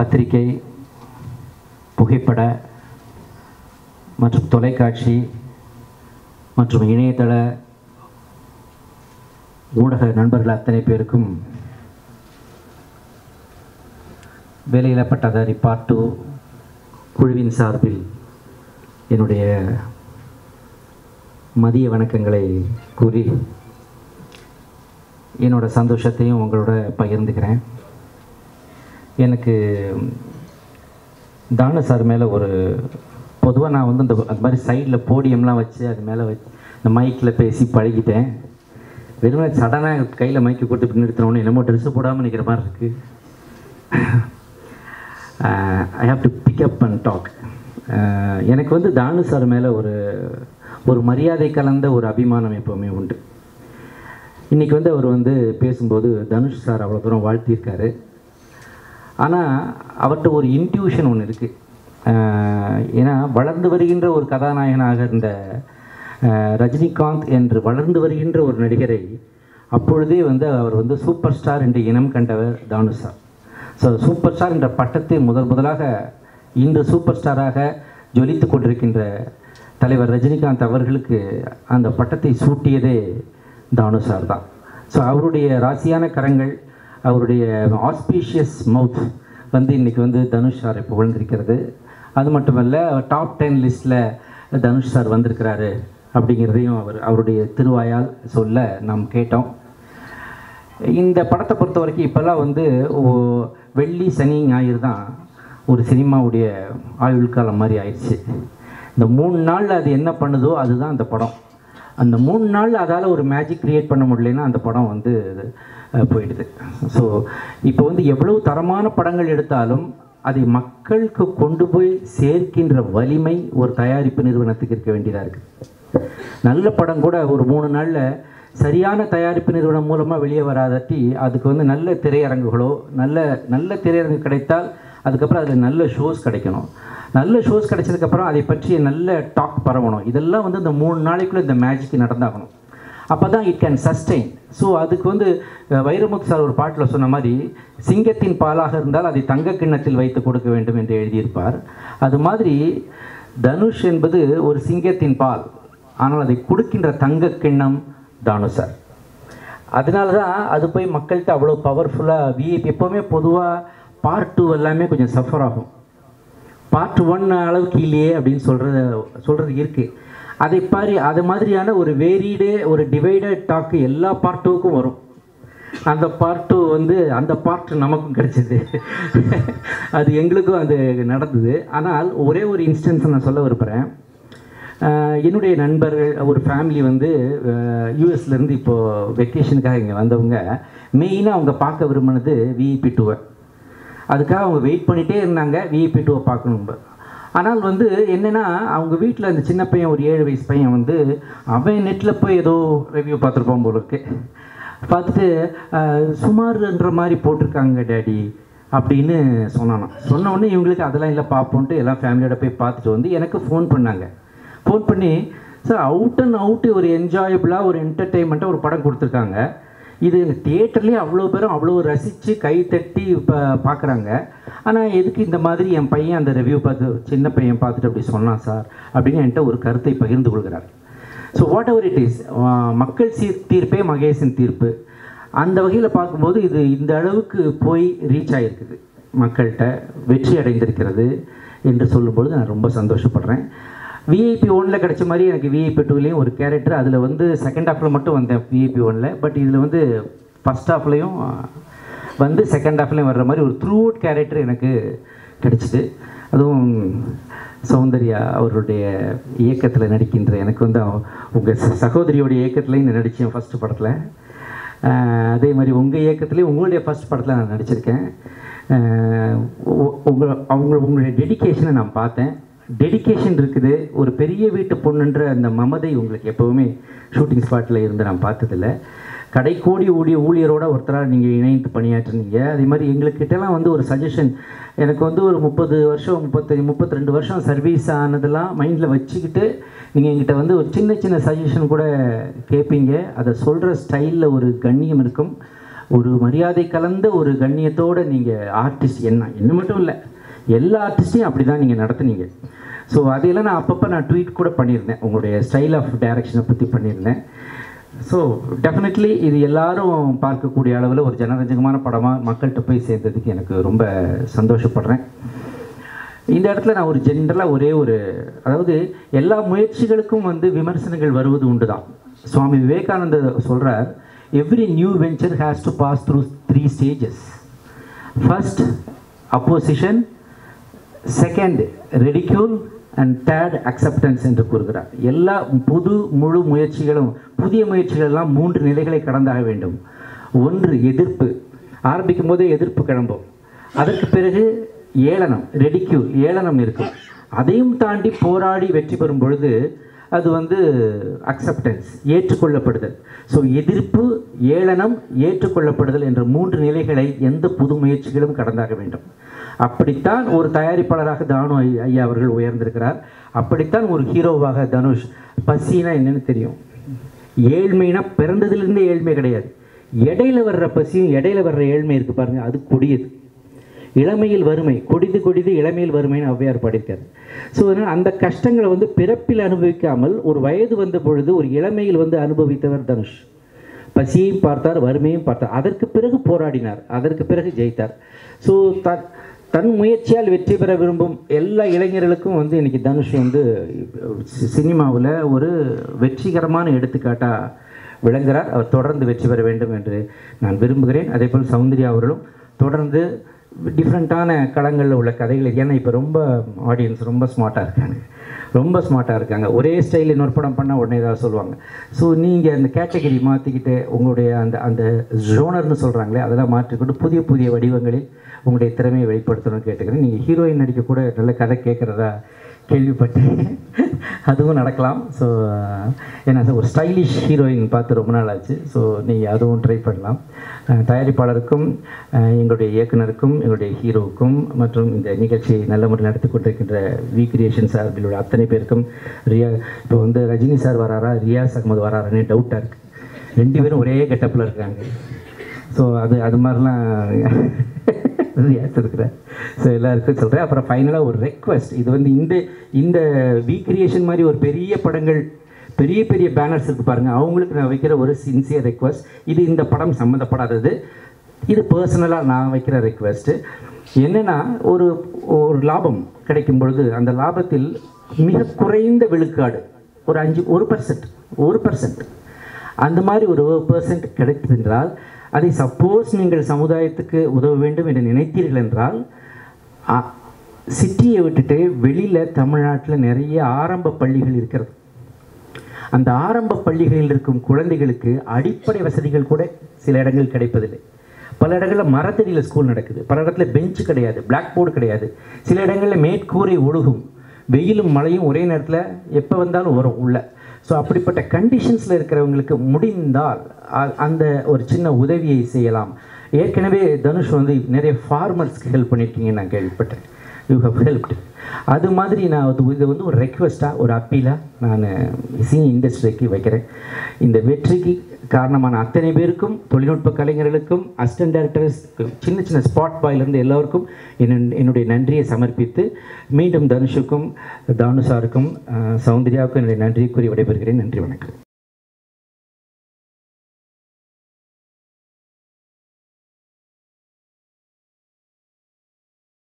பத்திரிகை புகைப்பட மற்றும் தொலைக்காட்சி மற்றும் இணையதள ஊடக நண்பர்கள் அத்தனை பேருக்கும் வேலையில்லா பட்டதாரி பார்ட் டூ குழுவின் சார்பில் என்னுடைய மதிய வணக்கங்களை கூறி என்னோட சந்தோஷத்தையும் உங்களோட பகிர்ந்துக்கிறேன் எனக்கு தானு சார் மேலே ஒரு பொதுவாக நான் வந்து இந்த அது மாதிரி சைடில் போடியம்லாம் வச்சு அது மேலே வச்சு இந்த மைக்கில் பேசி பழகிட்டேன் வெறுமனே சடனாக கையில் மைக்கு கொடுத்து இப்படி நிறுத்தினோன்னு என்னமோ ட்ரெஸ்ஸு போடாமல் நிற்கிற மாதிரி இருக்குது I have to pick up and talk எனக்கு வந்து தானு சார் மேலே ஒரு ஒரு மரியாதை கலந்த ஒரு அபிமானம் எப்போவுமே உண்டு இன்றைக்கி வந்து அவர் வந்து பேசும்போது தனுஷ் சார் அவ்வளோ தூரம் வாழ்த்தியிருக்காரு ஆனால் அவர்கிட்ட ஒரு இன்ட்யூஷன் ஒன்று இருக்குது ஏன்னா வளர்ந்து வருகின்ற ஒரு கதாநாயகனாக இருந்த அஹ், ரஜினிகாந்த் என்று வளர்ந்து வருகின்ற ஒரு நடிகரை அப்பொழுதே வந்து அவர் வந்து சூப்பர் ஸ்டார் என்று இனம் கண்டவர் தானு சார் ஸோ சூப்பர் ஸ்டார் என்ற பட்டத்தை முதல் முதலாக இன்று சூப்பர் ஸ்டாராக ஜொலித்து கொண்டிருக்கின்ற தலைவர் ரஜினிகாந்த் அவர்களுக்கு அந்த பட்டத்தை சூட்டியதே தானு சார் தான் ஸோ அவருடைய ராசியான கரங்கள் அவருடைய ஆஸ்பீஷியஸ் மவுத் வந்து இன்றைக்கி வந்து தனுஷ் சாரை புகழ்ந்திருக்கிறது அது மட்டுமல்ல டாப் டென் லிஸ்ட்டில் தனுஷ் சார் வந்திருக்கிறாரு அப்படிங்கிறதையும் அவர் அவருடைய திருவாயால் சொல்ல நாம் கேட்டோம் இந்த படத்தை பொறுத்த வரைக்கும் இப்போல்லாம் வந்து ஓ- வெள்ளி சனி ஞாயிறு தான் ஒரு சினிமாவுடைய ஆயுள் காலம் மாதிரி ஆயிடுச்சு இந்த மூணு நாளில் அது என்ன பண்ணுதோ அதுதான் அந்த படம் அந்த மூணு நாள் அதால் ஒரு மேஜிக் கிரியேட் பண்ண முடியலன்னா அந்த படம் வந்து அஹ், போயிடுது ஸோ இப்போ வந்து எவ்வளவு தரமான படங்கள் எடுத்தாலும் அதை மக்களுக்கு கொண்டு போய் சேர்க்கின்ற வலிமை ஒரு தயாரிப்பு நிறுவனத்துக்கு இருக்க வேண்டியதாக இருக்குது நல்ல படம் கூட ஒரு மூணு நாளில் சரியான தயாரிப்பு நிறுவனம் மூலமாக வெளியே வராதட்டி அதுக்கு வந்து நல்ல திரையரங்குகளோ நல்ல நல்ல திரையரங்கு கிடைத்தால் அதுக்கப்புறம் அதில் நல்ல ஷோஸ் கிடைக்கணும் நல்ல ஷோஸ் கிடைச்சதுக்கப்புறம் அதை பற்றிய நல்ல டாக் பரவணும் இதெல்லாம் வந்து இந்த மூணு நாளைக்குள்ளே இந்த மேஜிக் நடந்தாகணும் அப்போ தான் இட் கேன் சஸ்டெயின் ஸோ அதுக்கு வந்து அஹ், வைரமுத்து சார் ஒரு பாட்டில் சொன்ன மாதிரி சிங்கத்தின் பாலாக இருந்தால் அதை தங்க கிண்ணத்தில் வைத்து கொடுக்க வேண்டும் என்று எழுதியிருப்பார் அது மாதிரி தனுஷ் என்பது ஒரு சிங்கத்தின் பால் ஆனால் அதை கொடுக்கின்ற தங்க கிண்ணம் தானு சார் அதனால தான் அது போய் மக்கள்கிட்ட அவ்வளோ பவர்ஃபுல்லாக விஐபி எப்போவுமே பொதுவாக பார்ட் டூ எல்லாமே கொஞ்சம் சஃபர் ஆகும் பார்ட் ஒன் அளவுக்கு இல்லையே அப்படின்னு சொல்கிறது சொல்கிறது இருக்குது அதை பாரி அது மாதிரியான ஒரு வேரியடு ஒரு டிவைடட் டாக்கு எல்லா பார்ட் டூக்கும் வரும் அந்த பார்ட் டூ வந்து அந்த பார்ட் நமக்கும் கிடைச்சது அது எங்களுக்கும் அது நடந்தது ஆனால் ஒரே ஒரு இன்ஸ்டன்ஸ் நான் சொல்ல விரும்புகிறேன் ஆஹ் என்னுடைய நண்பர்கள் ஒரு ஃபேமிலி வந்து யூஎஸ்லேருந்து இப்போது வெக்கேஷனுக்காக இங்கே வந்தவங்க மெயினாக அவங்க பார்க்க விரும்பினது விஇபி டூவை அதுக்காக அவங்க வெயிட் பண்ணிகிட்டே இருந்தாங்க விஐபி டூவை பார்க்கணும் ஆனால் வந்து என்னென்னா அவங்க வீட்டில் அந்த சின்ன பையன் ஒரு ஏழு வயசு பையன் வந்து அவன் நெட்டில் போய் ஏதோ ரிவ்யூ பார்த்துருப்பான் போல இருக்கு பார்த்துட்டு ஆஹ், சுமார்ன்ற மாதிரி போட்டிருக்காங்க டேடி அப்படின்னு சொன்னானாம் சொன்ன உடனே இவங்களுக்கு அதெல்லாம் இல்லை பார்ப்போன்ட்டு எல்லாம் ஃபேமிலியோட போய் பார்த்துட்டு வந்து எனக்கு ஃபோன் பண்ணாங்க ஃபோன் பண்ணி சார் அவுட் அண்ட் அவுட்டு ஒரு என்ஜாயபிளாக ஒரு என்டர்டெயின்மெண்ட்டாக ஒரு படம் கொடுத்துருக்காங்க இது தியேட்டர்லேயே அவ்வளோ பேரும் அவ்வளோ ரசித்து கை தட்டி இப்போ பார்க்குறாங்க ஆனால் எதுக்கு இந்த மாதிரி என் பையன் அந்த ரிவ்யூ பார்த்து சின்ன பையன் பார்த்துட்டு அப்படி சொன்னான் சார் அப்படின்னு என்கிட்ட ஒரு கருத்தை பகிர்ந்து கொள்கிறார் so whatever it is மக்கள் சீர் தீர்ப்பே மகேசன் தீர்ப்பு அந்த வகையில் பார்க்கும்போது இது இந்த அளவுக்கு போய் ரீச் ஆகிருக்குது மக்கள்கிட்ட வெற்றி அடைந்திருக்கிறது என்று சொல்லும்பொழுது நான் ரொம்ப சந்தோஷப்படுறேன் விஐபி ஒனில் கிடைச்ச மாதிரி எனக்கு விஐபி டூலேயும் ஒரு கேரக்டர் அதில் வந்து செகண்ட் ஹாஃபில் மட்டும் வந்தேன் விஐபி ஒனில் பட் இதில் வந்து ஃபஸ்ட் ஹாஃப்லேயும் வந்து செகண்ட் ஹாஃப்லேயும் வர்ற மாதிரி ஒரு த்ரூ அவுட் கேரக்டர் எனக்கு கிடைச்சிது அதுவும் சௌந்தர்யா அவருடைய இயக்கத்தில் நடிக்கின்ற எனக்கு வந்து உங்கள் சகோதரியோடைய இயக்கத்துலையும் நான் நடித்தேன் ஃபஸ்ட்டு படத்தில் ஆஹ் அதே மாதிரி உங்கள் இயக்கத்துலேயும் உங்களுடைய ஃபர்ஸ்ட் படத்தில் நான் நடிச்சிருக்கேன் உங்கள் அவங்க உங்களுடைய டெடிகேஷனை நான் பார்த்தேன் டெடிகேஷன் இருக்குது ஒரு பெரிய வீட்டு பொண்ணுன்ற அந்த மமதை உங்களுக்கு எப்போவுமே ஷூட்டிங் ஸ்பாட்டில் இருந்து நான் பார்த்ததில்ல கடைக்கோடி ஊழிய ஊழியரோட ஒருத்தராக நீங்கள் இணைந்து பணியாற்றுனீங்க அதே மாதிரி எங்களுக்கிட்டலாம் வந்து ஒரு சஜஷன் எனக்கு வந்து ஒரு முப்பது வருஷம் முப்பத்தஞ்சு முப்பத்தி ரெண்டு வருஷம் சர்வீஸ் ஆனதெல்லாம் மைண்டில் வச்சுக்கிட்டு நீங்கள் எங்கிட்ட வந்து ஒரு சின்ன சின்ன சஜஷன் கூட கேட்பீங்க அதை சொல்கிற ஸ்டைலில் ஒரு கண்ணியம் இருக்கும் ஒரு மரியாதை கலந்த ஒரு கண்ணியத்தோடு நீங்கள் ஆர்டிஸ்ட் என்ன என்ன மட்டும் இல்லை எல்லா ஆர்டிஸ்ட்டையும் அப்படி தான் நீங்கள் நடத்துனீங்க ஸோ அதையெல்லாம் நான் அப்பப்போ நான் ட்வீட் கூட பண்ணியிருந்தேன் உங்களுடைய ஸ்டைல் ஆஃப் டைரக்ஷனை பற்றி பண்ணியிருந்தேன் ஸோ டெஃபினெட்லி இது எல்லாரும் பார்க்கக்கூடிய அளவில் ஒரு ஜனரஞ்சகமான படமாக மக்கள்கிட்ட போய் சேர்ந்ததுக்கு எனக்கு ரொம்ப சந்தோஷப்படுறேன் இந்த இடத்துல நான் ஒரு ஜென்ரலாக ஒரே ஒரு அதாவது எல்லா முயற்சிகளுக்கும் வந்து விமர்சனங்கள் வருவது உண்டு தான் சுவாமி விவேகானந்தர் சொல்கிறார் every new venture has to pass through three stages first opposition second ridicule and third acceptance என்று கூறுகிறார் எல்லா புது முழு முயற்சிகளும் புதிய முயற்சிகள் எல்லாம் மூன்று நிலைகளை கடந்தாக வேண்டும் ஒன்று எதிர்ப்பு ஆரம்பிக்கும் போதே எதிர்ப்பு கிளம்பும் அதற்கு பிறகு ஏளனம் ரெடிக்யூல் ஏளனம் இருக்கும் அதையும் தாண்டி போராடி வெற்றி பெறும் பொழுது அது வந்து அக்செப்டன்ஸ் ஏற்றுக்கொள்ளப்படுதல் ஸோ எதிர்ப்பு ஏளனம் ஏற்றுக்கொள்ளப்படுதல் என்ற மூன்று நிலைகளை எந்த புது முயற்சிகளும் கடந்தாக வேண்டும் அப்படித்தான் ஒரு தயாரிப்பாளராக தானு ஐ- ஐயா அவர்கள் உயர்ந்திருக்கிறார் அப்படித்தான் ஒரு ஹீரோவாக தனுஷ் பசினா என்னன்னு தெரியும் ஏழ்மைனா பிறந்ததிலிருந்தே ஏழ்மை கிடையாது இடையில வர்ற பசியும் இடையில வர்ற ஏழ்மை இருக்கு பாருங்க அது கொடியது இளமையில் வறுமை கொடிது கொடிது இளமையில் வறுமைன்னு ஔவையார் பாடியிருக்காரு ஸோ அதனால் அந்த கஷ்டங்களை வந்து பிறப்பில் அனுபவிக்காமல் ஒரு வயது வந்த பொழுது ஒரு இளமையில் வந்து அனுபவித்தவர் தனுஷ் பசியையும் பார்த்தார் வறுமையும் பார்த்தார் அதற்கு பிறகு போராடினார் அதற்கு பிறகு ஜெயித்தார் ஸோ தன் தன் முயற்சியால் வெற்றி பெற விரும்பும் எல்லா இளைஞர்களுக்கும் வந்து இன்னைக்கு தனுஷ் வந்து சினிமாவில் ஒரு வெற்றிகரமான எடுத்துக்காட்டாக விளங்குகிறார் அவர் தொடர்ந்து வெற்றி பெற வேண்டும் என்று நான் விரும்புகிறேன் அதே போல் சௌந்தர்யா அவர்களும் தொடர்ந்து டிஃப்ரெண்ட்டான களங்களில் உள்ள கதைகளை ஏன்னா இப்போ ரொம்ப ஆடியன்ஸ் ரொம்ப ஸ்மார்ட்டாக இருக்காங்க ரொம்ப ஸ்மார்ட்டாக இருக்காங்க ஒரே ஸ்டைல் இன்னொரு படம் பண்ணால் உடனே ஏதாவது சொல்லுவாங்க ஸோ நீங்கள் அந்த கேட்டகரி மாற்றிக்கிட்டு உங்களுடைய அந்த அந்த ஜோனர்னு சொல்கிறாங்களே அதெல்லாம் மாற்றிக்கொண்டு புதிய புதிய வடிவங்களில் உங்களுடைய திறமையை வெளிப்படுத்தணும்னு கேட்டுக்கிறேன் நீங்கள் ஹீரோயின் நடிக்க கூட நல்ல கதை கேட்குறதா கேள்விப்பட்டேன் அதுவும் நடக்கலாம் ஸோ ஏன்னா அது ஒரு ஸ்டைலிஷ் ஹீரோயின் பார்த்து ரொம்ப நாள் ஆச்சு ஸோ நீங்கள் அதுவும் ட்ரை பண்ணலாம் அஹ் தயாரிப்பாளருக்கும் அஹ் எங்களுடைய இயக்குனருக்கும் எங்களுடைய ஹீரோவுக்கும் மற்றும் இந்த நிகழ்ச்சியை நல்ல முறையில் நடத்தி கொண்டிருக்கின்ற வி கிரியேஷன் சார்பில் உள்ள அத்தனை பேருக்கும் ரியா இப்போ வந்து ரஜினி சார் வராரா ரியாஸ் அகமது வராரானே டவுட்டாக இருக்குது ரெண்டு பேரும் ஒரே கெட்டப்பில் இருக்காங்க ஸோ அது அது மாதிரிலாம் ரியாஸ் இருக்கிறேன் ஸோ எல்லாருக்கும் சொல்கிறேன் அப்புறம் ஃபைனலாக ஒரு ரெக்வஸ்ட் இது வந்து இந்த இந்த வி கிரியேஷன் மாதிரி ஒரு பெரிய படங்கள் பெரிய பெரிய பேனர்ஸ் இருக்கு பாருங்கள் அவங்களுக்கு நான் வைக்கிற ஒரு சின்சியர் ரெக்வஸ்ட் இது இந்த படம் சம்மந்தப்படாதது இது பர்சனலாக நான் வைக்கிற ரெக்வஸ்ட்டு என்னென்னா ஒரு ஒரு லாபம் கிடைக்கும் பொழுது அந்த லாபத்தில் மிக குறைந்த விழுக்காடு ஒரு அஞ்சு ஒரு பர்சன்ட் ஒரு பர்சன்ட் அந்த மாதிரி ஒரு பர்சன்ட் கிடைத்ததென்றால் அதை சப்போஸ் நீங்கள் சமுதாயத்துக்கு உதவ வேண்டும் என்று நினைத்தீர்கள் என்றால் சிட்டியை விட்டுட்டு வெளியில் தமிழ்நாட்டில் நிறைய ஆரம்ப பள்ளிகள் இருக்கிறது அந்த ஆரம்ப பள்ளிகளில் இருக்கும் குழந்தைகளுக்கு அடிப்படை வசதிகள் கூட சில இடங்கள் கிடைப்பதில்லை பல இடங்களில் மரத்தடியில் ஸ்கூல் நடக்குது பல இடத்துல பெஞ்ச் கிடையாது பிளாக் போர்டு கிடையாது சில இடங்களில் மேற்கூரை ஒழுகும் வெயிலும் மழையும் ஒரே நேரத்தில் எப்போ வந்தாலும் வரும் உள்ள ஸோ அப்படிப்பட்ட கண்டிஷன்ஸில் இருக்கிறவங்களுக்கு முடிந்தால் அ- அந்த ஒரு சின்ன உதவியை செய்யலாம் ஏற்கனவே தனுஷ் வந்து நிறைய ஃபார்மர்ஸ்க்கு ஹெல்ப் பண்ணியிருக்கீங்கன்னு நான் கேள்விப்பட்டேன் யூ ஹவ் ஹெல்ப்டு அது மாதிரி நான் அது இது வந்து ஒரு ரெக்வெஸ்ட்டாக ஒரு அப்பீலாக நான் சினி இண்டஸ்ட்ரிக்கு வைக்கிறேன் இந்த வெற்றிக்கு காரணமான அத்தனை பேருக்கும் தொழில்நுட்ப கலைஞர்களுக்கும் அசிஸ்டன்ட் டைரக்டர்ஸ் சின்ன சின்ன ஸ்பாட் பாயிலிருந்து எல்லோருக்கும் என்னுடைய என்னுடைய நன்றியை சமர்ப்பித்து மீண்டும் தனுஷுக்கும் தானு சாருக்கும் அஹ், சௌந்தர்யாவுக்கும் என்னுடைய நன்றியை கூறி விடைபெறுகிறேன் நன்றி வணக்கம்